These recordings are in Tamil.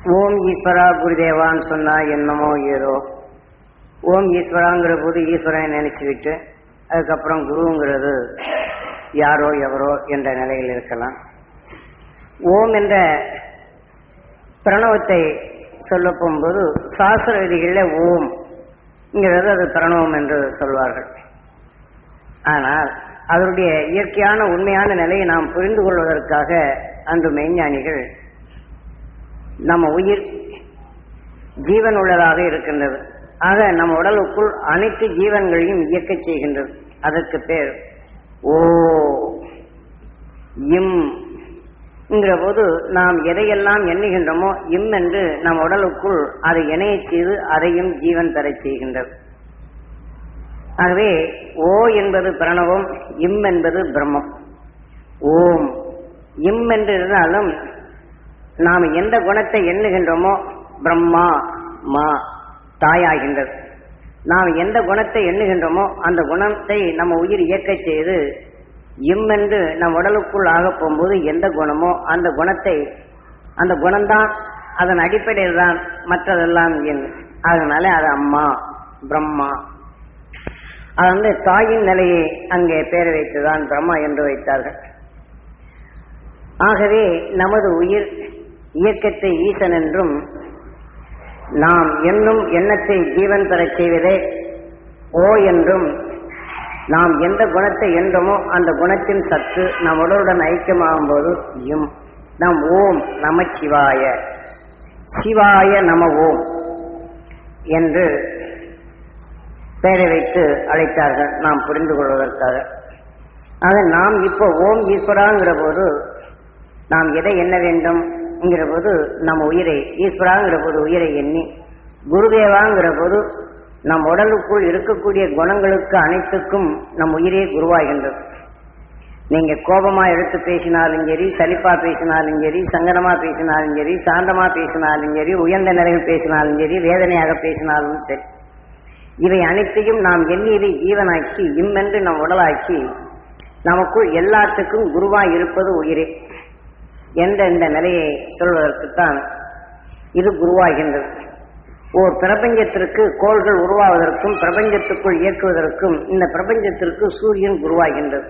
ஓம் ஈஸ்வரா குருதேவான்னு சொன்னா என்னமோ ஏதோ ஓம் ஈஸ்வராங்கிற போது ஈஸ்வரன் நினைச்சுக்கிட்டு அதுக்கப்புறம் குருங்கிறது யாரோ எவரோ என்ற நிலையில் இருக்கலாம் ஓம் என்ற பிரணவத்தை சொல்ல போகும்போது சாஸ்திர விதிகளில் ஓம் ங்கிறது அது பிரணவம் என்று சொல்வார்கள் ஆனால் அதனுடைய இயற்கையான உண்மையான நிலையை நாம் புரிந்து கொள்வதற்காக அன்று மெய்ஞானிகள் நம்ம உயிர் ஜீவன் உள்ளதாக இருக்கின்றது ஆக நம்ம உடலுக்குள் அனைத்து ஜீவன்களையும் இயக்கச் செய்கின்றது அதற்கு பேர் ஓ இம் ங்கிற போது நாம் எதையெல்லாம் எண்ணுகின்றோமோ இம் என்று நம் உடலுக்குள் அதை இணையச் செய்து அதையும் ஜீவன் பெறச் செய்கின்றது ஆகவே ஓ என்பது பிரணவம் இம் என்பது பிரம்மம் ஓம் இம் என்று இருந்தாலும் நாம் எந்த குணத்தை எண்ணுகின்றோமோ பிரம்மா மா தாயாகின்றது நாம் எந்த குணத்தை எண்ணுகின்றோமோ அந்த குணத்தை நம்ம உயிர் இயக்கச் செய்து இம் என்று நம் உடலுக்குள் ஆக போகும்போது எந்த குணமோ அந்த குணத்தை அந்த குணம்தான் அதன் அடிப்படையில் தான் மற்றதெல்லாம் என் அதனால அது அம்மா பிரம்மா அது வந்து தாயின் நிலையை அங்கே பேர வைத்துதான் பிரம்மா என்று வைத்தார்கள் ஆகவே நமது உயிர் இயக்கத்தை ஈசன் என்றும் நாம் எண்ணும் எண்ணத்தை ஜீவன் பெறச் செய்வதே ஓ என்றும் நாம் எந்த குணத்தை எண்ணுமோ அந்த குணத்தின் சத்து நம் உடலுடன் ஐக்கியமாகும் போது இம் நாம் ஓம் நம சிவாய சிவாய நம ஓம் என்று பெயரை வைத்து அழைத்தார்கள் நாம் புரிந்து கொள்வதற்காக ஆக நாம் இப்போ ஓம் ஈஸ்வராங்கிற போது நாம் எதை எண்ண வேண்டும் என்கிற போது நம்ம உயிரை ஈஸ்வராங்கிற போது உயிரை எண்ணி குருதேவாங்கிற போது நம் உடலுக்குள் இருக்கக்கூடிய குணங்களுக்கு அனைத்துக்கும் நம் உயிரே குருவாகின்றது நீங்க கோபமா எடுத்து பேசினாலும் சரி சலிப்பா பேசினாலும் சரி சங்கடமா பேசினாலும் சரி சாந்தமா பேசினாலும் சரி உயர்ந்த நிலையில் பேசினாலும் சரி வேதனையாக பேசினாலும் சரி இவை அனைத்தையும் நாம் எண்ணியதை ஜீவனாக்கி இம்மென்று நம் உடலாக்கி நமக்குள் எல்லாத்துக்கும் குருவாய் இருப்பது உயிரே என்ற இந்த நிலையை சொல்வதற்குத்தான் இது குருவாகின்றது ஓர் பிரபஞ்சத்திற்கு கோள்கள் உருவாவதற்கும் பிரபஞ்சத்துக்குள் இயக்குவதற்கும் இந்த பிரபஞ்சத்திற்கு சூரியன் குருவாகின்றது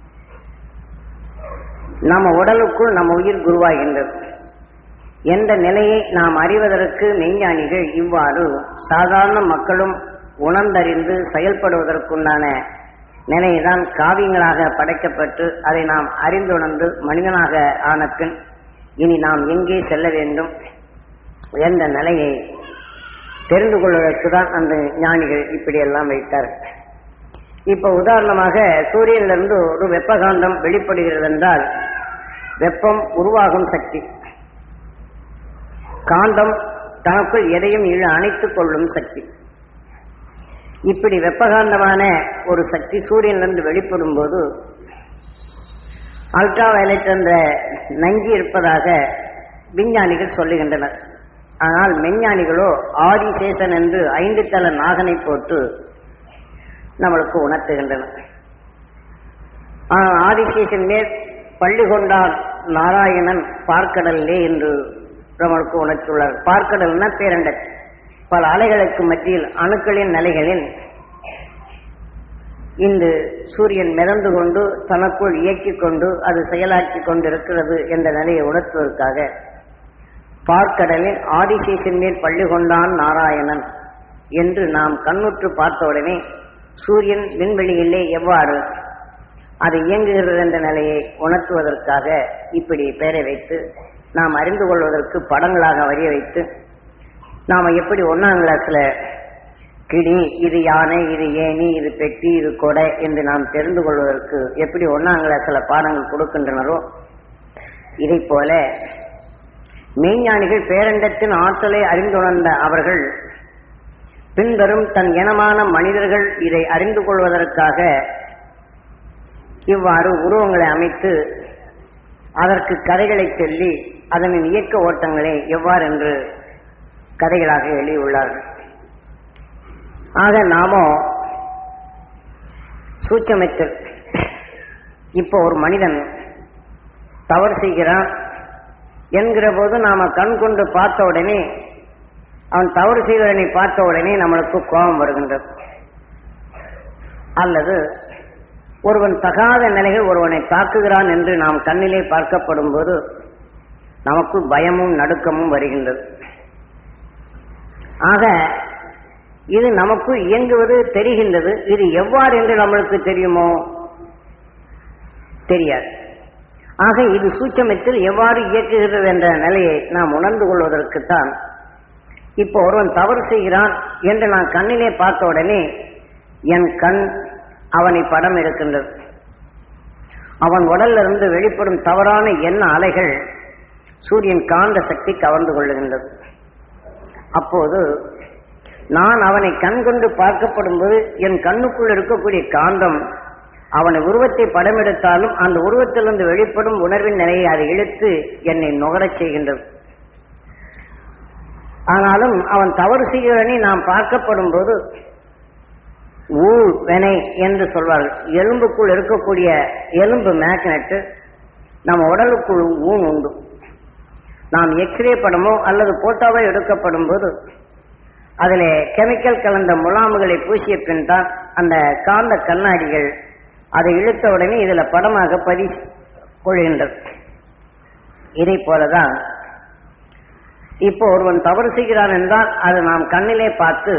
நம்ம உடலுக்குள் நம்ம உயிர் குருவாகின்றது என்ற நிலையை நாம் அறிவதற்கு மெய்ஞானிகள் இவ்வாறு சாதாரண மக்களும் உணர்ந்தறிந்து செயல்படுவதற்குண்டான நிலைதான் காவியங்களாக படைக்கப்பட்டு அதை நாம் அறிந்துணர்ந்து மனிதனாக ஆன பின் இனி நாம் எங்கே செல்ல வேண்டும் என்ற நிலையை தெரிந்து கொள்வதற்கு தான் அந்த ஞானிகள் இப்படியெல்லாம் வைத்தார்கள் இப்ப உதாரணமாக சூரியனிலிருந்து ஒரு வெப்பகாந்தம் வெளிப்படுகிறது என்றால் வெப்பம் உருவாகும் சக்தி காந்தம் தனக்குள் எதையும் இழு அணைத்துக் கொள்ளும் சக்தி இப்படி வெப்பகாந்தமான ஒரு சக்தி சூரியனிலிருந்து வெளிப்படும் போது அல்ட்ரா வயலட் என்ற நஞ்சு இருப்பதாக விஞ்ஞானிகள் சொல்லுகின்றனர் ஆனால் மெஞ்ஞானிகளோ ஆதிசேஷன் என்று ஐந்து தல நாகனை போட்டு நம்மளுக்கு உணர்த்துகின்றனர் ஆனால் ஆதிசேஷன் மேல் பள்ளி கொண்டான் நாராயணன் பார்க்கடல்லே என்று நம்மளுக்கு உணர்த்துள்ளார் பார்க்கடல்னா பேரண்டல் பல அலைகளுக்கு மத்தியில் அணுக்களின் நிலைகளில் இந்த சூரியன் மிதந்து கொண்டு தனக்குள் இயக்கிக் கொண்டு அது செயலாற்றி கொண்டிருக்கிறது என்ற நிலையை உணர்த்துவதற்காக பார்க்கடலில் ஆதிசேஷன் மேல் பள்ளி கொண்டான் நாராயணன் என்று நாம் கண்ணுற்று பார்த்தவுடனே சூரியன் விண்வெளியிலே எவ்வாறு அது இயங்குகிறது என்ற நிலையை உணர்த்துவதற்காக இப்படி பெயரை வைத்து நாம் அறிந்து கொள்வதற்கு படங்களாக வரிய வைத்து நாம் எப்படி ஒன்றாம் கிளாஸ்ல கிளி இது யானை இது ஏணி இது பெட்டி இது கொடை என்று நாம் தெரிந்து கொள்வதற்கு எப்படி ஒன்றாம் கிளாஸ்ல பாடங்கள் கொடுக்கின்றனரோ இதை போல மெய்ஞானிகள் பேரண்டத்தின் ஆற்றலை அறிந்துணர்ந்த அவர்கள் பின்வரும் தன் இனமான மனிதர்கள் இதை அறிந்து கொள்வதற்காக இவ்வாறு உருவங்களை அமைத்து அதற்கு கதைகளை சொல்லி அதனின் இயக்க ஓட்டங்களை எவ்வாறு என்று கதைகளாக எழுதியுள்ளார்கள் ஆக நாமோ சூட்சமத்தில் இப்போ ஒரு மனிதன் தவறு செய்கிறான் என்கிற போது நாம கண் கொண்டு பார்த்த உடனே அவன் தவறு செய்வதனை பார்த்த உடனே நம்மளுக்கு கோபம் வருகின்றது அல்லது ஒருவன் தகாத நிலையில் ஒருவனை தாக்குகிறான் என்று நாம் கண்ணிலே பார்க்கப்படும் போது நமக்குள் பயமும் நடுக்கமும் வருகின்றது ஆக இது நமக்குள் இயங்குவது தெரிகின்றது இது எவ்வாறு என்று நம்மளுக்கு தெரியுமோ தெரியாது ஆக இது சூட்சமத்தில் எவ்வாறு இயக்குகிறது என்ற நிலையை நாம் உணர்ந்து கொள்வதற்குத்தான் இப்போ ஒருவன் தவறு செய்கிறான் என்று நான் கண்ணிலே பார்த்த உடனே என் கண் அவனை படம் எடுக்கின்றது அவன் உடல்ல இருந்து வெளிப்படும் தவறான எண்ண அலைகள் சூரியன் காந்த சக்தி கவர்ந்து கொள்ளுகின்றது அப்போது நான் அவனை கண் கொண்டு பார்க்கப்படும் போது என் கண்ணுக்குள் இருக்கக்கூடிய காந்தம் அவனை உருவத்தை படமெடுத்தாலும் அந்த உருவத்திலிருந்து வெளிப்படும் உணர்வின் நிலையை அதை இழுத்து என்னை நுகரச் செய்கின்றது ஆனாலும் அவன் தவறு செய்கிறவனை நாம் பார்க்கப்படும் போது ஊழ் வெனை என்று சொல்வார்கள் எலும்புக்குள் இருக்கக்கூடிய எலும்பு மேக்னெட்டு நம்ம உடலுக்குள் ஊன் உண்டு நாம் எக்ஸ்ரே படமோ அல்லது போட்டோவோ எடுக்கப்படும் போது அதில் கெமிக்கல் கலந்த முலாமுகளை பூசிய பின் தான் அந்த காந்த கண்ணாடிகள் அதை இழுத்த உடனே இதில் படமாக பதி கொள்கின்றது இதை போலதான் இப்போ ஒருவன் தவறு செய்கிறான் என்றால் அதை நாம் கண்ணிலே பார்த்து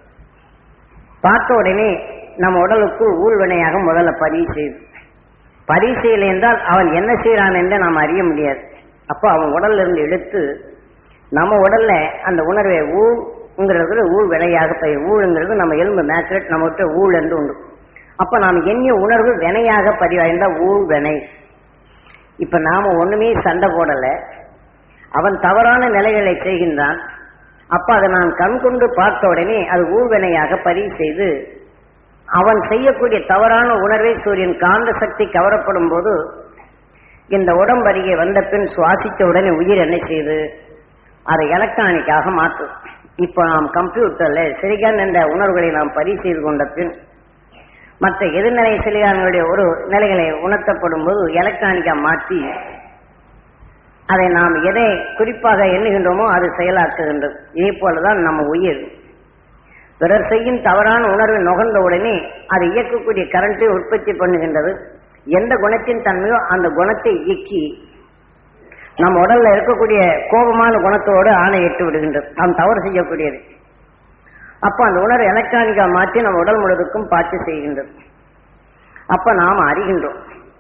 பார்த்த உடனே நம்ம உடலுக்குள் ஊழ்வினையாக முதல்ல பதிவு செய்து பதிவு செய்யலை என்றால் அவன் என்ன செய்கிறான் என்று நாம் அறிய முடியாது அப்போ அவன் உடல்ல இருந்து எடுத்து நம்ம உடல்ல அந்த உணர்வை ஊங்கிறது ஊழ் வினையாக பயிர் ஊழுங்கிறது நம்ம எலும்பு மேக்ரெட் நம்மகிட்ட ஊழ் என்று உண்டு அப்ப நாம் எண்ணிய உணர்வு வினையாக பதிவாயிருந்தா ஊழ் வினை இப்ப நாம ஒண்ணுமே சண்டை போடல அவன் தவறான நிலைகளை செய்கின்றான் அப்ப அதை நான் கண் கொண்டு பார்த்த உடனே அது ஊழ்வினையாக பதிவு செய்து அவன் செய்யக்கூடிய தவறான உணர்வை சூரியன் காந்த சக்தி கவரப்படும் போது இந்த உடம்பருகே வந்த பின் சுவாசித்த உடனே உயிர் என்ன செய்யுது அதை எலக்ட்ரானிக்காக மாற்றும் இப்போ நாம் கம்ப்யூட்டர்ல சிலிகான் என்ற உணர்வுகளை நாம் பதிவு செய்து கொண்ட பின் மற்ற எதிர்நிலை சிலிகான்களுடைய ஒரு நிலைகளை உணர்த்தப்படும் போது எலக்ட்ரானிக்கா மாற்றி அதை நாம் எதை குறிப்பாக எண்ணுகின்றோமோ அது செயலாக்குகின்றது இதே போலதான் நம்ம உயிர் பிறர் செய்யும் தவறான உணர்வை நுகர்ந்த உடனே அதை இயக்கக்கூடிய கரண்ட்டை உற்பத்தி பண்ணுகின்றது எந்த குணத்தின் தன்மையோ அந்த குணத்தை இயக்கி நம்ம உடல்ல இருக்கக்கூடிய கோபமான குணத்தோடு ஆணையிட்டு விடுகின்றது நாம் தவறு செய்யக்கூடியது அப்ப அந்த உணர்வு எலக்ட்ரானிக்கா மாற்றி நம்ம உடல் முழுவதுக்கும் பாய்ச்சி செய்கின்றது அப்ப நாம் அறிகின்றோம்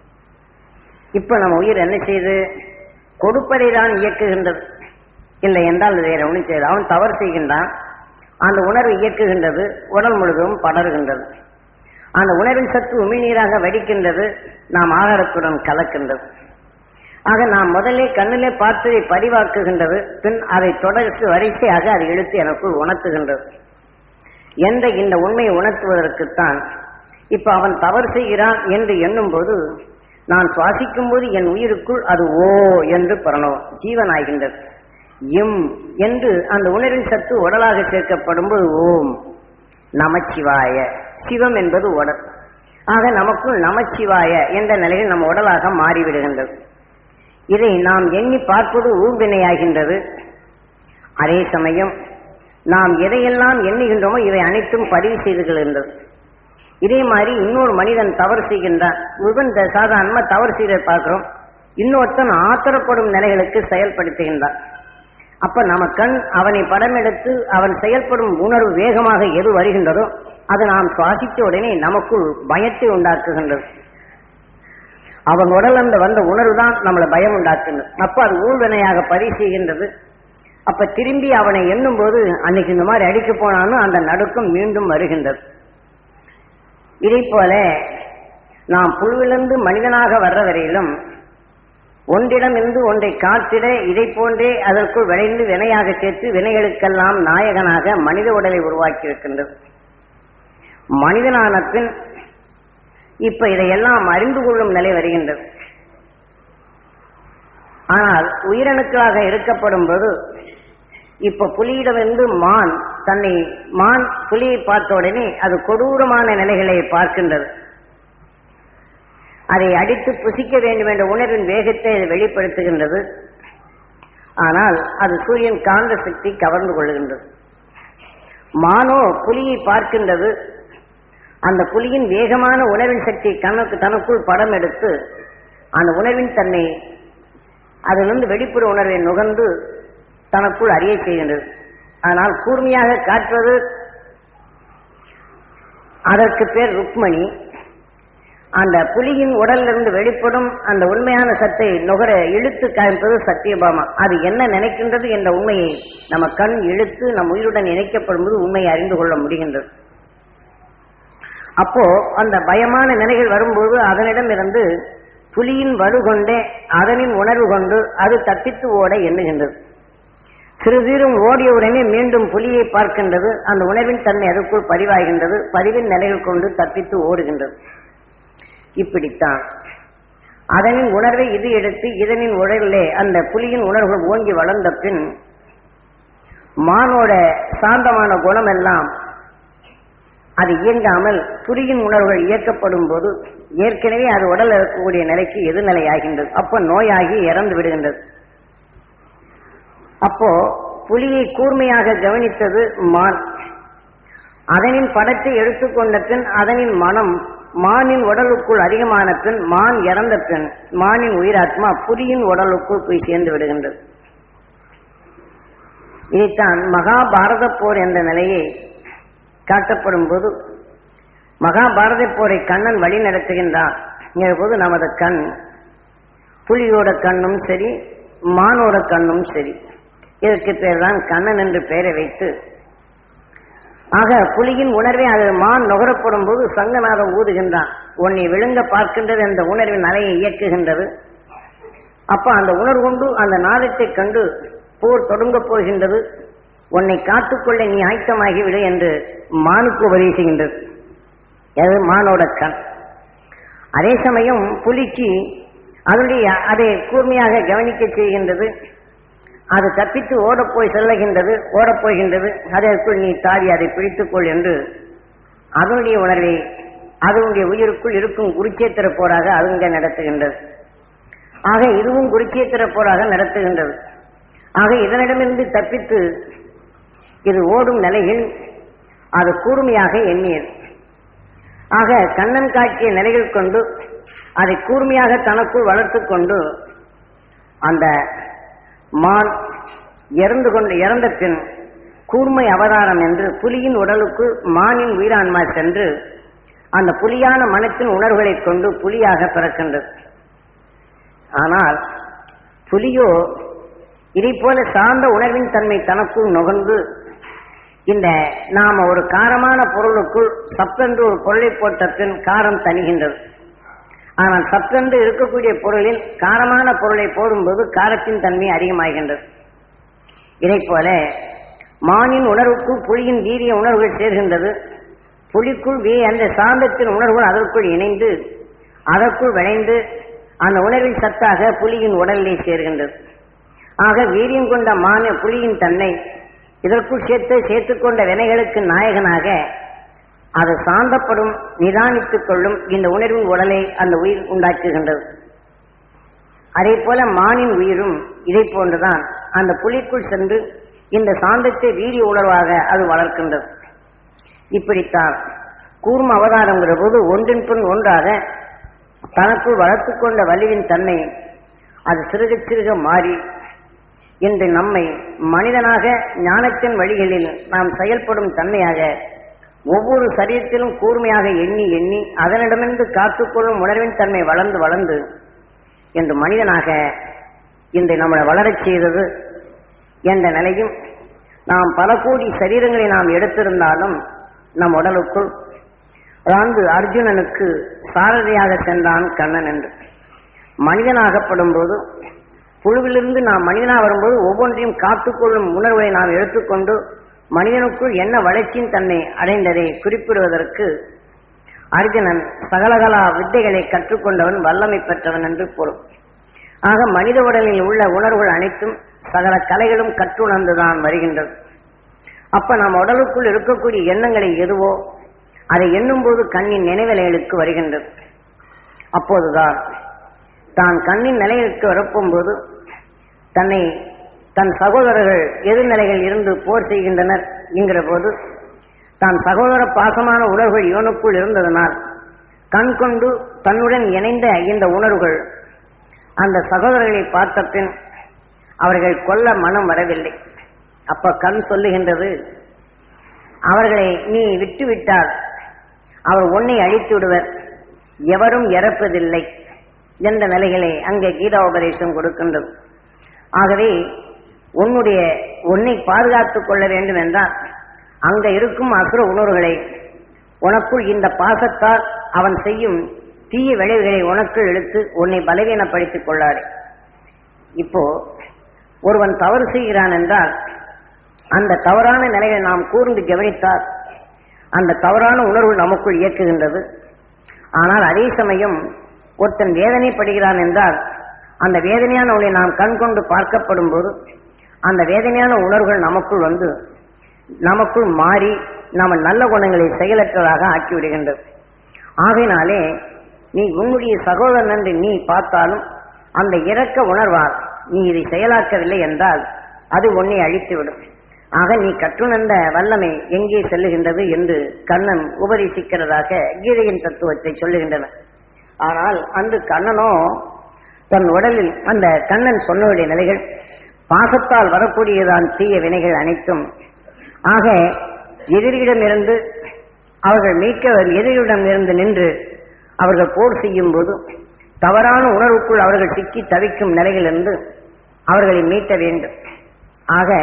இப்ப நம்ம உயிர் என்ன செய்யுது கொடுப்பதை தான் இயக்குகின்றது இல்லை என்றால் வேற ஒன்றும் செய்யுது அவன் தவறு செய்கின்றான் அந்த உணர்வு இயக்குகின்றது உடல் முழுவதும் படர்கின்றது அந்த உணர்வின் சத்து உமிழ்நீராக வடிக்கின்றது நாம் ஆகாரத்துடன் கலக்கின்றது ஆக நாம் முதலே கண்ணிலே பார்த்ததை பதிவாக்குகின்றது பின் அதை தொடர்ச்சி வரிசையாக அதை இழுத்து எனக்குள் உணர்த்துகின்றது என்ற இந்த உண்மையை உணர்த்துவதற்குத்தான் இப்ப அவன் தவறு செய்கிறான் என்று எண்ணும் போது நான் சுவாசிக்கும் போது என் உயிருக்குள் அது ஓ என்று பிரணவம் ஜீவனாகின்றது இம் என்று அந்த உணர்வின் சத்து உடலாக சேர்க்கப்படும் போது ஓம் நமச்சிவாய சிவம் என்பது உடல் ஆக நமக்குள் நமச்சிவாய என்ற நிலையில் நம்ம உடலாக மாறிவிடுகின்றது இதை நாம் எண்ணி பார்ப்பது ஊர்வினையாகின்றது அதே சமயம் நாம் எதையெல்லாம் எண்ணுகின்றோமோ இவை அனைத்தும் பதிவு செய்து கொள்கின்றது இதே மாதிரி இன்னொரு மனிதன் தவறு செய்கின்றான் இவன் சாதாரணமா தவறு செய்வதை பார்க்கிறோம் இன்னொருத்தன் ஆத்திரப்படும் நிலைகளுக்கு செயல்படுத்துகின்றான் அப்ப நம்ம கண் அவனை படம் எடுத்து அவன் செயல்படும் உணர்வு வேகமாக எது வருகின்றதோ அது நாம் சுவாசித்த உடனே நமக்குள் பயத்தை உண்டாக்குகின்றது அவன் உடல் அந்த வந்த உணர்வு தான் நம்மளை பயம் உண்டாக்குகிறது அப்ப அது ஊழ்வினையாக பதிவு செய்கின்றது அப்ப திரும்பி அவனை எண்ணும் போது அன்னைக்கு இந்த மாதிரி அடிக்க போனாலும் அந்த நடுக்கம் மீண்டும் வருகின்றது இதை போல நாம் புழுவிலிருந்து மனிதனாக வர்ற வரையிலும் ஒன்றிடமிருந்து ஒன்றை காத்திட இதை போன்றே அதற்குள் விளைந்து வினையாக சேர்த்து வினைகளுக்கெல்லாம் நாயகனாக மனித உடலை உருவாக்கி இருக்கின்றது மனிதனான பின் இப்ப இதையெல்லாம் அறிந்து கொள்ளும் நிலை வருகின்றது ஆனால் உயிரணுக்களாக இருக்கப்படும் போது இப்ப புலியிடமிருந்து மான் தன்னை மான் புலியை பார்த்த உடனே அது கொடூரமான நிலைகளை பார்க்கின்றது அதை அடித்து புசிக்க வேண்டும் என்ற உணர்வின் வேகத்தை அது வெளிப்படுத்துகின்றது ஆனால் அது சூரியன் காந்த சக்தி கவர்ந்து கொள்ளுகின்றது மானோ புலியை பார்க்கின்றது அந்த புலியின் வேகமான உணர்வின் சக்தி கணக்கு தனக்குள் படம் எடுத்து அந்த உணர்வின் தன்னை அதிலிருந்து வெளிப்புற உணர்வை நுகர்ந்து தனக்குள் அறிய செய்கின்றது ஆனால் கூர்மையாக காட்டுவது அதற்கு பேர் ருக்மணி அந்த புலியின் உடலிலிருந்து வெளிப்படும் அந்த உண்மையான சத்தை நுகர இழுத்து காண்பது சத்தியபாமா அது என்ன நினைக்கின்றது என்ற உண்மையை நம்ம கண் இழுத்து நம் உயிருடன் இணைக்கப்படும் போது உண்மையை அறிந்து கொள்ள முடிகின்றது அப்போ அந்த பயமான நிலைகள் வரும்போது அதனிடமிருந்து புலியின் வலு கொண்டே அதனின் உணர்வு கொண்டு அது தப்பித்து ஓட எண்ணுகின்றது சிறு தீரும் ஓடிய உடனே மீண்டும் புலியை பார்க்கின்றது அந்த உணர்வின் தன்மை அதற்குள் பதிவாகின்றது பதிவின் நிலைகள் கொண்டு தப்பித்து ஓடுகின்றது இப்படித்தான் அதனின் உணர்வை இது எடுத்து இதனின் உணர்விலே அந்த புலியின் உணர்வுகள் ஓங்கி வளர்ந்த பின் மானோட சாந்தமான குணம் எல்லாம் அது இயங்காமல் புலியின் உணர்வுகள் இயக்கப்படும் போது ஏற்கனவே அது உடல் இருக்கக்கூடிய நிலைக்கு எதிர்நிலை ஆகின்றது அப்போ நோயாகி இறந்து விடுகின்றது அப்போ புலியை கூர்மையாக கவனித்தது மான் அதனின் படத்தை எடுத்துக்கொண்ட பின் அதனின் மனம் மானின் உடலுக்குள் அதிகமான பின் மான் இறந்த பின் மானின் உயிராத்மா புலியின் உடலுக்குள் போய் சேர்ந்து விடுகின்றது இதைத்தான் மகாபாரத போர் என்ற நிலையை காட்டப்படும் போது மகாபாரத போரை கண்ணன் வழி நடத்துகின்றான் போது நமது கண் புலியோட கண்ணும் சரி மானோட கண்ணும் சரி இதற்கு பேர் தான் கண்ணன் என்று பெயரை வைத்து ஆக புலியின் உணர்வை அது மான் நுகரப்படும் போது சங்கநாதம் ஊதுகின்றான் உன்னை விழுங்க பார்க்கின்றது அந்த உணர்வின் அலையை இயக்குகின்றது அப்ப அந்த உணர்வு கொண்டு அந்த நாதத்தை கண்டு போர் தொடங்கப் போகின்றது உன்னை காத்துக்கொள்ள நீ ஆயத்தமாகிவிடு என்று மானுக்கு உபதேசிக்கின்றது அது மானோட கண் அதே சமயம் புலிக்கு அதனுடைய அதை கூர்மையாக கவனிக்க செய்கின்றது அது தப்பித்து ஓடப்போய் செல்லுகின்றது ஓடப்போகின்றது அதற்குள் நீ தாடி அதை பிடித்துக்கொள் என்று அதனுடைய உணர்வை அதனுடைய உயிருக்குள் இருக்கும் குருச்சேத்திர போராக அதுங்க நடத்துகின்றது ஆக இதுவும் குருச்சேத்திர போராக நடத்துகின்றது ஆக இதனிடமிருந்து தப்பித்து இது ஓடும் நிலையில் அது கூர்மையாக எண்ணியது ஆக கண்ணன் காட்சிய நிலைகள் கொண்டு அதை கூர்மையாக தனக்குள் வளர்த்து கொண்டு அந்த மான் இறந்து கொண்டு இறந்த பின் கூர்மை அவதாரம் என்று புலியின் உடலுக்குள் மானின் உயிரான்மா சென்று அந்த புலியான மனத்தின் உணர்வுகளைக் கொண்டு புலியாக பிறக்கின்றது ஆனால் புலியோ இதை போல சார்ந்த உணர்வின் தன்மை தனக்குள் நுகர்ந்து இந்த நாம ஒரு காரமான பொருளுக்குள் சப்பென்று ஒரு பொருளை போட்ட பின் காரம் தணிகின்றது ஆனால் சப்பென்று இருக்கக்கூடிய பொருளில் காரமான பொருளை போடும்போது காரத்தின் தன்மை அதிகமாகின்றது இதை போல மானின் உணர்வுக்குள் புலியின் வீரிய உணர்வுகள் சேர்கின்றது புலிக்குள் வீ அந்த சாந்தத்தின் உணர்வுகள் அதற்குள் இணைந்து அதற்குள் விளைந்து அந்த உணர்வின் சத்தாக புலியின் உடலிலே சேர்கின்றது ஆக வீரியம் கொண்ட மான புலியின் தன்னை இதற்குள் சேர்த்து சேர்த்துக்கொண்ட வினைகளுக்கு நாயகனாக அது சாந்தப்படும் நிதானித்துக் கொள்ளும் இந்த உணர்வின் உடலை அந்த உயிர் உண்டாக்குகின்றது அதே போல மானின் உயிரும் இதை போன்றுதான் அந்த புலிக்குள் சென்று இந்த சாந்தத்தை வீரிய உணர்வாக அது வளர்க்கின்றது இப்படித்தான் கூர்ம அவதாரங்கிற போது ஒன்றின் பின் ஒன்றாக தனக்குள் வளர்த்து கொண்ட வலிவின் தன்மை அது சிறுக சிறுக மாறி இன்று நம்மை மனிதனாக ஞானத்தின் வழிகளில் நாம் செயல்படும் தன்மையாக ஒவ்வொரு சரீரத்திலும் கூர்மையாக எண்ணி எண்ணி அதனிடமிருந்து காத்துக்கொள்ளும் உணர்வின் தன்மை வளர்ந்து வளர்ந்து என்று மனிதனாக இன்று நம்மளை வளரச் செய்தது என்ற நிலையும் நாம் பல கோடி சரீரங்களை நாம் எடுத்திருந்தாலும் நம் உடலுக்குள் அதாவது அர்ஜுனனுக்கு சாரதியாக சென்றான் கண்ணன் என்று மனிதனாகப்படும் போது புழுவிலிருந்து நாம் மனிதனாக வரும்போது ஒவ்வொன்றையும் காத்துக்கொள்ளும் உணர்வை நாம் எடுத்துக்கொண்டு மனிதனுக்குள் என்ன வளர்ச்சியின் தன்மை அடைந்ததை குறிப்பிடுவதற்கு அர்ஜுனன் சகலகலா வித்தைகளை கற்றுக்கொண்டவன் வல்லமை பெற்றவன் என்று பொருள் ஆக மனித உடலில் உள்ள உணர்வுகள் அனைத்தும் சகல கலைகளும் கற்றுணர்ந்துதான் வருகின்றது அப்ப நம் உடலுக்குள் இருக்கக்கூடிய எண்ணங்களை எதுவோ அதை எண்ணும்போது கண்ணின் நினைவலைகளுக்கு வருகின்றது அப்போதுதான் தான் கண்ணின் நிலைகளுக்கு வரப்பும்போது தன்னை தன் சகோதரர்கள் எதிர்நிலைகள் இருந்து போர் செய்கின்றனர் என்கிற போது தான் சகோதர பாசமான உணர்வுகள் இவனுக்குள் இருந்ததனால் கண் கொண்டு தன்னுடன் இணைந்த இந்த உணர்வுகள் அந்த சகோதரர்களை பார்த்த பின் அவர்கள் கொல்ல மனம் வரவில்லை அப்ப கண் சொல்லுகின்றது அவர்களை நீ விட்டு விட்டால் அவர் உன்னை அழித்து விடுவர் எவரும் இறப்பதில்லை என்ற நிலைகளை அங்கே கீதா உபதேசம் கொடுக்கின்றது ஆகவே உன்னுடைய உன்னை பாதுகாத்துக் கொள்ள வேண்டும் என்றால் அங்க இருக்கும் அசுர உணர்வுகளை உனக்குள் இந்த பாசத்தால் அவன் செய்யும் தீய விளைவுகளை உனக்குள் இழுத்து உன்னை பலவீனப்படுத்திக் கொள்ளாதே இப்போ ஒருவன் தவறு செய்கிறான் என்றால் அந்த தவறான நிலையை நாம் கூர்ந்து கவனித்தால் அந்த தவறான உணர்வு நமக்குள் இயக்குகின்றது ஆனால் அதே சமயம் ஒருத்தன் வேதனைப்படுகிறான் என்றால் அந்த வேதனையான உணவை நாம் கண் கொண்டு பார்க்கப்படும் போது அந்த வேதனையான உணர்வுகள் நமக்குள் வந்து நமக்குள் மாறி நம்ம நல்ல குணங்களை செயலற்றதாக ஆக்கிவிடுகின்றது ஆகையினாலே நீ உன்னுடைய சகோதரன் என்று நீ பார்த்தாலும் அந்த இரக்க உணர்வால் நீ இதை செயலாக்கவில்லை என்றால் அது உன்னை அழித்துவிடும் ஆக நீ கற்றுணர்ந்த வல்லமை எங்கே செல்லுகின்றது என்று கண்ணன் உபதேசிக்கிறதாக கீதையின் தத்துவத்தை சொல்லுகின்றன ஆனால் அன்று கண்ணனோ தன் உடலில் அந்த கண்ணன் சொன்னவருடைய நிலைகள் பாசத்தால் வரக்கூடியதான் தீய வினைகள் அனைத்தும் ஆக எதிரியிடமிருந்து அவர்கள் மீட்க எதிரியிடம் இருந்து நின்று அவர்கள் போர் செய்யும் போது தவறான உணர்வுக்குள் அவர்கள் சிக்கி தவிக்கும் நிலையிலிருந்து அவர்களை மீட்ட வேண்டும் ஆக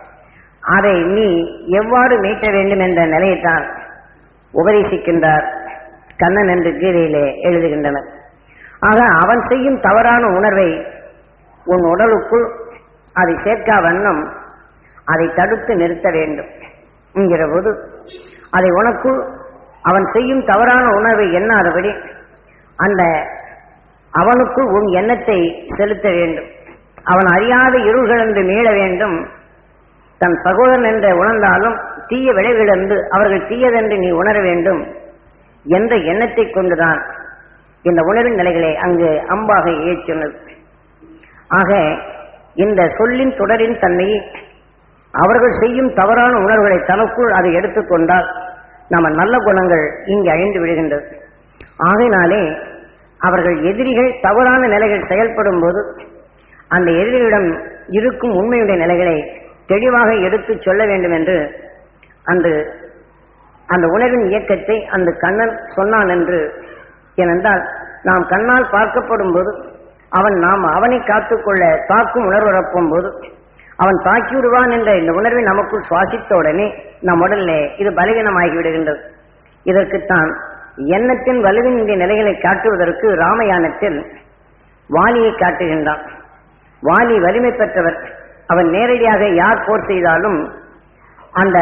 அதை நீ எவ்வாறு மீட்ட வேண்டும் என்ற நிலையைத்தான் உபதேசிக்கின்றார் கண்ணன் என்று கீதையிலே எழுதுகின்றனர் ஆக அவன் செய்யும் தவறான உணர்வை உன் உடலுக்குள் அதை சேர்க்கா வண்ணம் அதை தடுத்து நிறுத்த வேண்டும் என்கிற போது அதை உனக்குள் அவன் செய்யும் தவறான உணர்வை எண்ணாதபடி அந்த அவனுக்குள் உன் எண்ணத்தை செலுத்த வேண்டும் அவன் அறியாத இருள்கள் என்று மீள வேண்டும் தன் சகோதரன் என்று உணர்ந்தாலும் தீய விளைவிலிருந்து அவர்கள் தீயதென்று நீ உணர வேண்டும் என்ற எண்ணத்தை கொண்டுதான் இந்த உணர்வின் நிலைகளை அங்கு அம்பாக இயற்றியுள்ளது ஆக இந்த சொல்லின் தொடரின் தன்மையை அவர்கள் செய்யும் தவறான உணர்வுகளை தனக்குள் அதை எடுத்துக்கொண்டால் நம்ம நல்ல குணங்கள் இங்கு அழிந்து விடுகின்றது ஆகையினாலே அவர்கள் எதிரிகள் தவறான நிலைகள் செயல்படும் போது அந்த எதிரிகளிடம் இருக்கும் உண்மையுடைய நிலைகளை தெளிவாக எடுத்துச் சொல்ல வேண்டும் என்று அந்த அந்த உணர்வின் இயக்கத்தை அந்த கண்ணன் சொன்னான் என்று ஏனென்றால் நாம் கண்ணால் பார்க்கப்படும் போது அவன் நாம் அவனை காத்துக்கொள்ள தாக்கும் உணர்வு போது அவன் தாக்கி விடுவான் என்ற இந்த உணர்வை நமக்குள் சுவாசித்த உடனே நம் உடலிலே இது பலவீனமாகி விடுகின்றது இதற்குத்தான் எண்ணத்தின் வலுவினுடைய நிலைகளை காட்டுவதற்கு ராமயானத்தில் வாலியை காட்டுகின்றான் வாலி வலிமை பெற்றவர் அவன் நேரடியாக யார் போர் செய்தாலும் அந்த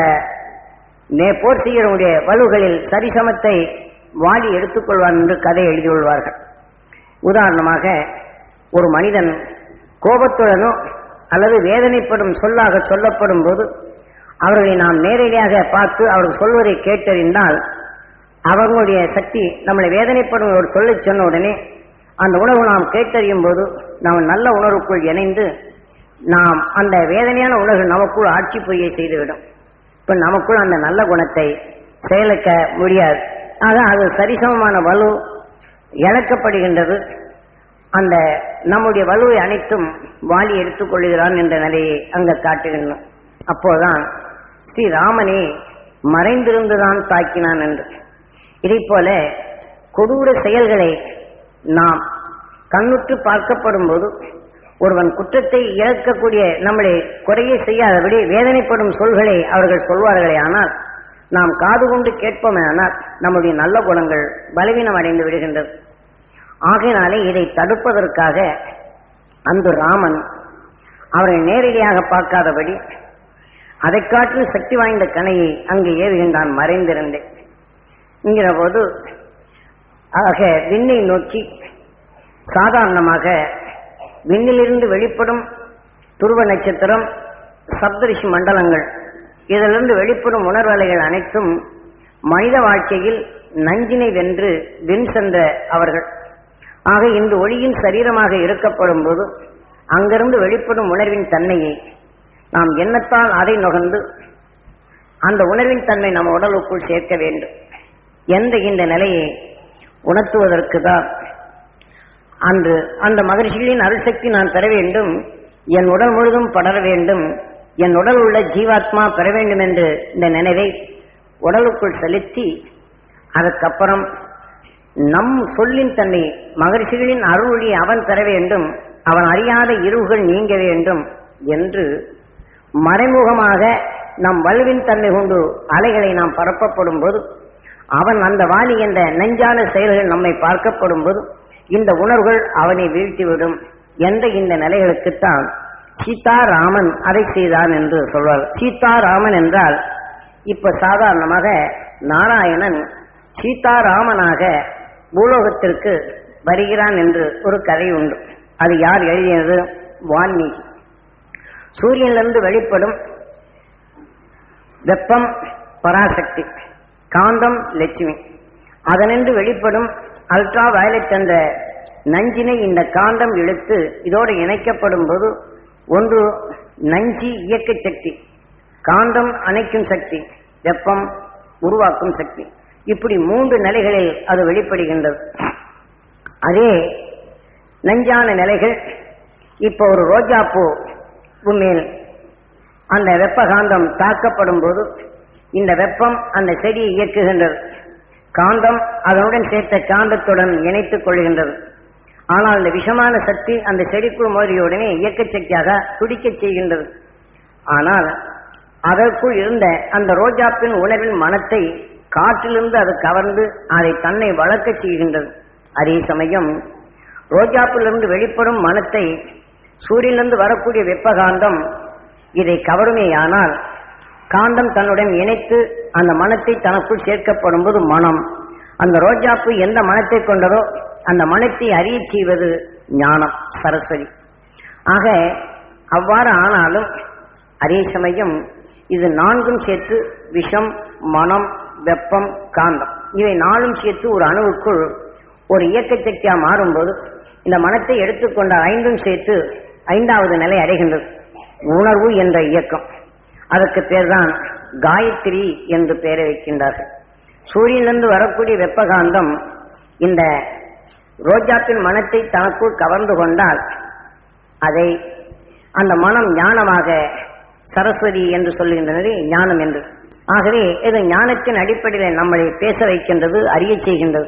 நே போர் செய்யக்கூடிய வலுகளில் சரிசமத்தை வாலி எடுத்துக்கொள்வான் என்று கதை எழுதியுள்வார்கள் உதாரணமாக ஒரு மனிதன் கோபத்துடனோ அல்லது வேதனைப்படும் சொல்லாக சொல்லப்படும் போது அவர்களை நாம் நேரடியாக பார்த்து அவர்கள் சொல்வதை கேட்டறிந்தால் அவர்களுடைய சக்தி நம்மளை வேதனைப்படும் ஒரு சொல்லை சொன்ன உடனே அந்த உணர்வு நாம் கேட்டறியும் போது நாம் நல்ல உணர்வுக்குள் இணைந்து நாம் அந்த வேதனையான உணர்வு நமக்குள் ஆட்சி பொய்யை செய்துவிடும் இப்ப நமக்குள் அந்த நல்ல குணத்தை செயலுக்க முடியாது ஆக அது சரிசமமான வலு இழக்கப்படுகின்றது அந்த நம்முடைய வலுவை அனைத்தும் வாலி எடுத்துக்கொள்கிறான் என்ற நிலையை அங்க காட்டுகின்றோம் அப்போதான் ஸ்ரீராமனே மறைந்திருந்துதான் தாக்கினான் என்று இதை போல கொடூர செயல்களை நாம் கண்ணுற்று பார்க்கப்படும் போது ஒருவன் குற்றத்தை இழக்கக்கூடிய நம்மளை குறைய செய்யாதபடி வேதனைப்படும் சொல்களை அவர்கள் சொல்வார்களே ஆனால் நாம் காது கொண்டு கேட்போமே ஆனால் நம்முடைய நல்ல குணங்கள் பலவீனம் அடைந்து விடுகின்றது ஆகையினாலே இதை தடுப்பதற்காக அந்த ராமன் அவரை நேரடியாக பார்க்காதபடி அதை காட்டிலும் சக்தி வாய்ந்த கணையை அங்கு ஏவுகின்றான் மறைந்திருந்தேன் என்கிற போது ஆக விண்ணை நோக்கி சாதாரணமாக விண்ணிலிருந்து வெளிப்படும் துருவ நட்சத்திரம் சப்தரிஷி மண்டலங்கள் இதிலிருந்து வெளிப்படும் உணர்வலைகள் அனைத்தும் மனித வாழ்க்கையில் நஞ்சினை வென்று வின் சென்ற அவர்கள் ஆக இந்த ஒளியின் சரீரமாக இருக்கப்படும் போது அங்கிருந்து வெளிப்படும் உணர்வின் தன்மையை நாம் எண்ணத்தால் அதை நுகர்ந்து அந்த உணர்வின் தன்மை நம்ம உடலுக்குள் சேர்க்க வேண்டும் எந்த இந்த நிலையை உணர்த்துவதற்கு தான் அன்று அந்த மகிழ்ச்சிகளின் அருள்சக்தி நான் பெற வேண்டும் என் உடல் முழுதும் படர வேண்டும் என் உடல் உள்ள ஜீவாத்மா பெற வேண்டும் என்று இந்த நினைவை உடலுக்குள் செலுத்தி அதுக்கப்புறம் நம் சொல்லின் தன்னை மகரிஷிகளின் அருளொளி அவன் பெற வேண்டும் அவன் அறியாத இருவுகள் நீங்க வேண்டும் என்று மறைமுகமாக நம் வலுவின் தன்மை கொண்டு அலைகளை நாம் பரப்பப்படும் போது அவன் அந்த வாணி என்ற நெஞ்சான செயல்கள் நம்மை பார்க்கப்படும் போது இந்த உணர்வுகள் அவனை வீழ்த்திவிடும் என்ற இந்த நிலைகளுக்குத்தான் சீதாராமன் அதை செய்தான் என்று சொல்வார் சீதாராமன் என்றால் இப்ப சாதாரணமாக நாராயணன் சீதாராமனாக பூலோகத்திற்கு வருகிறான் என்று ஒரு கதை உண்டு அது யார் எழுதியது வால்மீகி சூரியனிலிருந்து வெளிப்படும் வெப்பம் பராசக்தி காந்தம் லட்சுமி அதனின்று வெளிப்படும் அல்ட்ரா வயலட் என்ற நஞ்சினை இந்த காந்தம் இழுத்து இதோடு இணைக்கப்படும் போது ஒன்று நஞ்சி இயக்க சக்தி காந்தம் அணைக்கும் சக்தி வெப்பம் உருவாக்கும் சக்தி இப்படி மூன்று நிலைகளில் அது வெளிப்படுகின்றது அதே நஞ்சான நிலைகள் இப்போ ஒரு ரோஜா பூ மேல் அந்த வெப்ப காந்தம் தாக்கப்படும் போது இந்த வெப்பம் அந்த செடியை இயக்குகின்றது காந்தம் அதனுடன் சேர்த்த காந்தத்துடன் இணைத்துக் கொள்கின்றது ஆனால் இந்த விஷமான சக்தி அந்த செடிக்குள் மோதியுடனே இயக்க சக்தியாக துடிக்கச் செய்கின்றது ஆனால் அதற்குள் இருந்த அந்த ரோஜாப்பின் உணர்வின் மனத்தை காற்றிலிருந்து அது கவர்ந்து அதை தன்னை வளர்க்கச் செய்கின்றது அதே சமயம் ரோஜாப்பிலிருந்து வெளிப்படும் மனத்தை சூரியனிலிருந்து வரக்கூடிய வெப்பகாந்தம் இதை கவருமேயானால் காந்தம் தன்னுடன் இணைத்து அந்த மனத்தை தனக்குள் சேர்க்கப்படும் போது மனம் அந்த ரோஜாப்பு எந்த மனத்தை கொண்டதோ அந்த மனத்தை அறியச் செய்வது ஞானம் சரஸ்வதி ஆக அவ்வாறு ஆனாலும் அதே சமயம் இது நான்கும் சேர்த்து விஷம் மனம் வெப்பம் காந்தம் இவை நாலும் சேர்த்து ஒரு அணுவுக்குள் ஒரு இயக்க சக்தியா மாறும்போது இந்த மனத்தை எடுத்துக்கொண்ட ஐந்தும் சேர்த்து ஐந்தாவது நிலை அடைகின்றது உணர்வு என்ற இயக்கம் அதற்கு பேர்தான் காயத்ரி என்று பெயரை வைக்கின்றார்கள் சூரியனிலிருந்து வரக்கூடிய வெப்பகாந்தம் இந்த ரோஜாப்பின் மனத்தை தனக்குள் கவர்ந்து கொண்டால் அதை அந்த மனம் ஞானமாக சரஸ்வதி என்று சொல்லுகின்றனர் ஞானம் என்று ஆகவே இது ஞானத்தின் அடிப்படையில் நம்மளை பேச வைக்கின்றது அறிய செய்கின்றது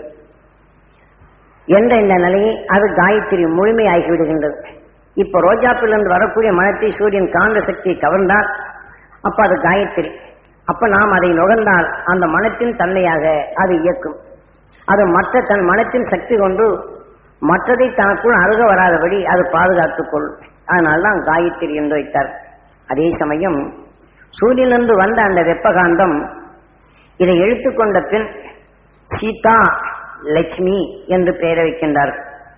என்ற இந்த நிலையை அது காயத்ரி முழுமையாகி விடுகின்றது இப்ப ரோஜாப்பிலிருந்து வரக்கூடிய மனத்தை சூரியன் காந்த சக்தியை கவர்ந்தால் அப்ப அது காயத்ரி அப்ப நாம் அதை நுகர்ந்தால் அந்த மனத்தின் தன்மையாக அது இயக்கும் அது மற்ற தன் மனத்தின் சக்தி கொண்டு மற்றதை தனக்குள் அருக வராதபடி அது பாதுகாத்துக் கொள்ளும் அதனால்தான் காயத்ரி என்று வைத்தார் அதே சமயம் சூரியனிலிருந்து வந்த அந்த வெப்பகாந்தம் இதை இழுத்துக்கொண்ட பின் சீதா லட்சுமி என்று பெயரை வைக்கின்றார்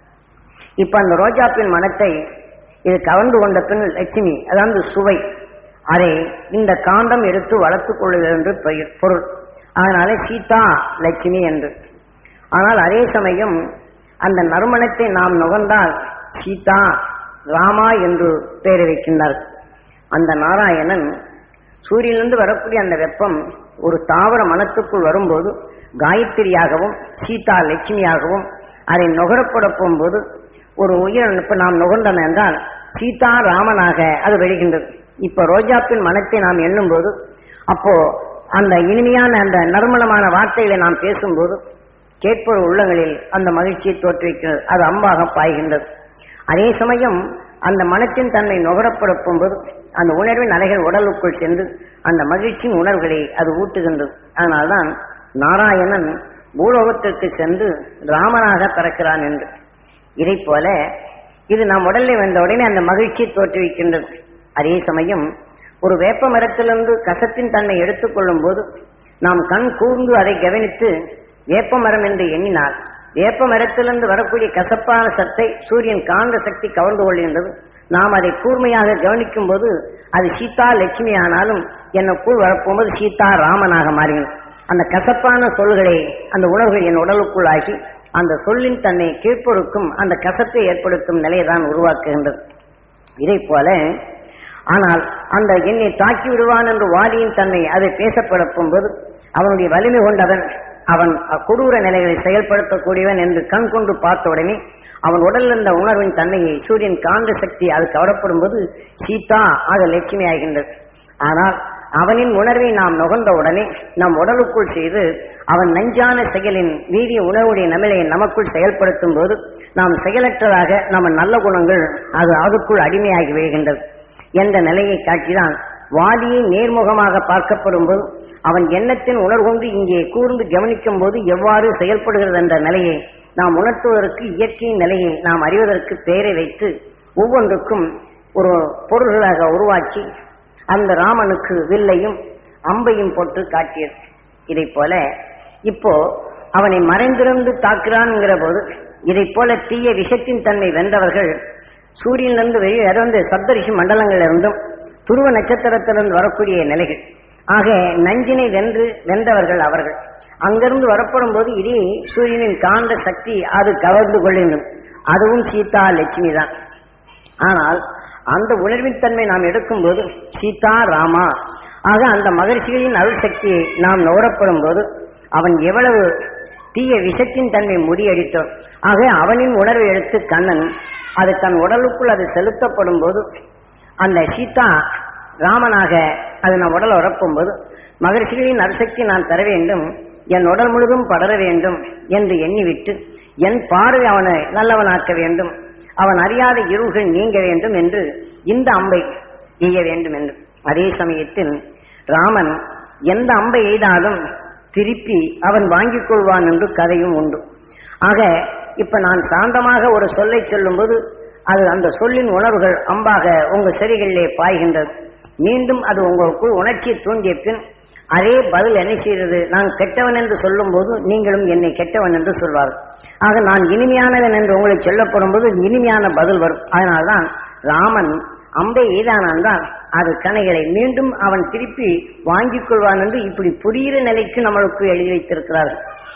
இப்ப அந்த ரோஜாப்பின் மனத்தை இது கவர்ந்து கொண்ட பின் லட்சுமி அதாவது சுவை அதை இந்த காந்தம் எடுத்து வளர்த்துக் கொள்ளுகிறது என்று பெயர் பொருள் அதனால சீதா லட்சுமி என்று ஆனால் அதே சமயம் அந்த நறுமணத்தை நாம் நுகர்ந்தால் சீதா ராமா என்று பெயர் வைக்கின்றார் அந்த நாராயணன் சூரியனிலிருந்து வரக்கூடிய அந்த வெப்பம் ஒரு தாவர மனத்துக்குள் வரும்போது காயத்ரியாகவும் சீதா லட்சுமியாகவும் அதை நுகரப்பட போகும்போது ஒரு உயிர் இப்ப நாம் நுகர்ந்தன என்றால் சீதா ராமனாக அது வெளிகின்றது இப்ப ரோஜாப்பின் மனத்தை நாம் எண்ணும்போது அப்போ அந்த இனிமையான அந்த நறுமணமான வார்த்தைகளை நாம் பேசும்போது கேட்பவர் உள்ளங்களில் அந்த மகிழ்ச்சியை தோற்றுவிக்கிறது அது அம்பாக பாய்கின்றது அதே சமயம் அந்த மனத்தின் தன்னை நுகரப்படுத்தும் போது அந்த உணர்வின் அலைகள் உடலுக்குள் சென்று அந்த மகிழ்ச்சியின் உணர்வுகளை அது ஊட்டுகின்றது அதனால்தான் நாராயணன் பூலோகத்திற்கு சென்று ராமனாக பிறக்கிறான் என்று இதை போல இது நம் உடலில் வந்த உடனே அந்த மகிழ்ச்சியை தோற்றுவிக்கின்றது அதே சமயம் ஒரு வேப்ப மரத்திலிருந்து கசத்தின் தன்னை எடுத்துக்கொள்ளும் போது நாம் கண் கூர்ந்து அதை கவனித்து வேப்ப மரம் என்று எண்ணினால் வேப்ப மரத்திலிருந்து வரக்கூடிய கசப்பான சத்தை சூரியன் காந்த சக்தி கவர்ந்து கொள்கின்றது நாம் அதை கூர்மையாக கவனிக்கும் போது அது சீதா லட்சுமி ஆனாலும் என்னக்குள் வரப்போகும்போது சீதா ராமனாக மாறினது அந்த கசப்பான சொல்களை அந்த உணர்வுகள் என் உடலுக்குள் ஆகி அந்த சொல்லின் தன்னை கீழ்ப்பொருக்கும் அந்த கசப்பை ஏற்படுத்தும் நிலையை தான் உருவாக்குகின்றது இதை போல ஆனால் அந்த என்னை தாக்கி விடுவான் என்று வாலியின் தன்மை அது பேசப்படும் போது அவனுடைய வலிமை கொண்டவன் அவன் கொடூர நிலைகளை செயல்படுத்தக்கூடியவன் என்று கண் கொண்டு பார்த்த உடனே அவன் உடலில் இருந்த உணர்வின் தன்மையை சூரியன் காந்த சக்தி அது கவரப்படும் போது சீதா அது லட்சுமி ஆகின்றது ஆனால் அவனின் உணர்வை நாம் நுகர்ந்த உடனே நம் உடலுக்குள் செய்து அவன் நஞ்சான செயலின் வீரிய உணர்வுடைய நமிலையை நமக்குள் செயல்படுத்தும் போது நாம் செயலற்றதாக நம்ம நல்ல குணங்கள் அது அதுக்குள் அடிமையாகி விடுகின்றது என்ற நிலையை காட்டிதான் வாதியை நேர்முகமாக பார்க்கப்படும் போது அவன் எண்ணத்தின் உணர்கொண்டு இங்கே கூர்ந்து கவனிக்கும் போது எவ்வாறு செயல்படுகிறது என்ற நிலையை நாம் உணர்த்துவதற்கு இயற்கையின் நிலையை நாம் அறிவதற்கு பெயரை வைத்து ஒவ்வொன்றுக்கும் ஒரு பொருள்களாக உருவாக்கி அந்த ராமனுக்கு வில்லையும் அம்பையும் போட்டு காட்டியது இதை போல இப்போ அவனை மறைந்திருந்து தாக்குறான்ங்கிற போது இதை போல தீய விஷத்தின் தன்மை வென்றவர்கள் சூரியனிலிருந்து வெளியே இறந்து சப்தரிஷி மண்டலங்களிலிருந்தும் துருவ நட்சத்திரத்திலிருந்து வரக்கூடிய நிலைகள் ஆக நஞ்சினை வென்று வென்றவர்கள் அவர்கள் அங்கிருந்து வரப்படும் போது இதே சூரியனின் காந்த சக்தி அது கவர்ந்து கொள்ளும் அதுவும் சீதா லட்சுமி தான் ஆனால் அந்த உணர்வின் தன்மை நாம் எடுக்கும்போது சீதா ராமா ஆக அந்த மகர்ஷிகளின் அருள் சக்தியை நாம் நுகரப்படும் போது அவன் எவ்வளவு தீய விஷத்தின் தன்மை முறியடித்தோம் ஆக அவனின் உணர்வை எடுத்து கண்ணன் அது தன் உடலுக்குள் அது செலுத்தப்படும் போது அந்த சீதா ராமனாக அது நம் உடல் உறப்பும் போது மகர்ஷிகளின் அருசக்தி நான் தர வேண்டும் என் உடல் முழுதும் படர வேண்டும் என்று எண்ணிவிட்டு என் பார்வை அவனை நல்லவனாக்க வேண்டும் அவன் அறியாத இருள்கள் நீங்க வேண்டும் என்று இந்த அம்பை எய்ய வேண்டும் என்று அதே சமயத்தில் ராமன் எந்த அம்பை எய்தாலும் திருப்பி அவன் வாங்கிக் கொள்வான் என்று கதையும் உண்டு ஆக இப்ப நான் சாந்தமாக ஒரு சொல்லை சொல்லும்போது அது அந்த சொல்லின் உணர்வுகள் அம்பாக உங்க செடிகளிலே பாய்கின்றது மீண்டும் அது உங்களுக்குள் உணர்ச்சியை தூண்டிய பின் அதே பதில் என்ன செய்கிறது நான் கெட்டவன் என்று சொல்லும் போது நீங்களும் என்னை கெட்டவன் என்று சொல்வார்கள் ஆக நான் இனிமையானவன் என்று உங்களுக்கு சொல்லப்படும் போது இனிமையான பதில் வரும் அதனால்தான் ராமன் அம்பை எய்தானான் தான் அது கணைகளை மீண்டும் அவன் திருப்பி வாங்கிக் கொள்வான் என்று இப்படி புரிகிற நிலைக்கு நம்மளுக்கு எழுதி வைத்திருக்கிறார்கள்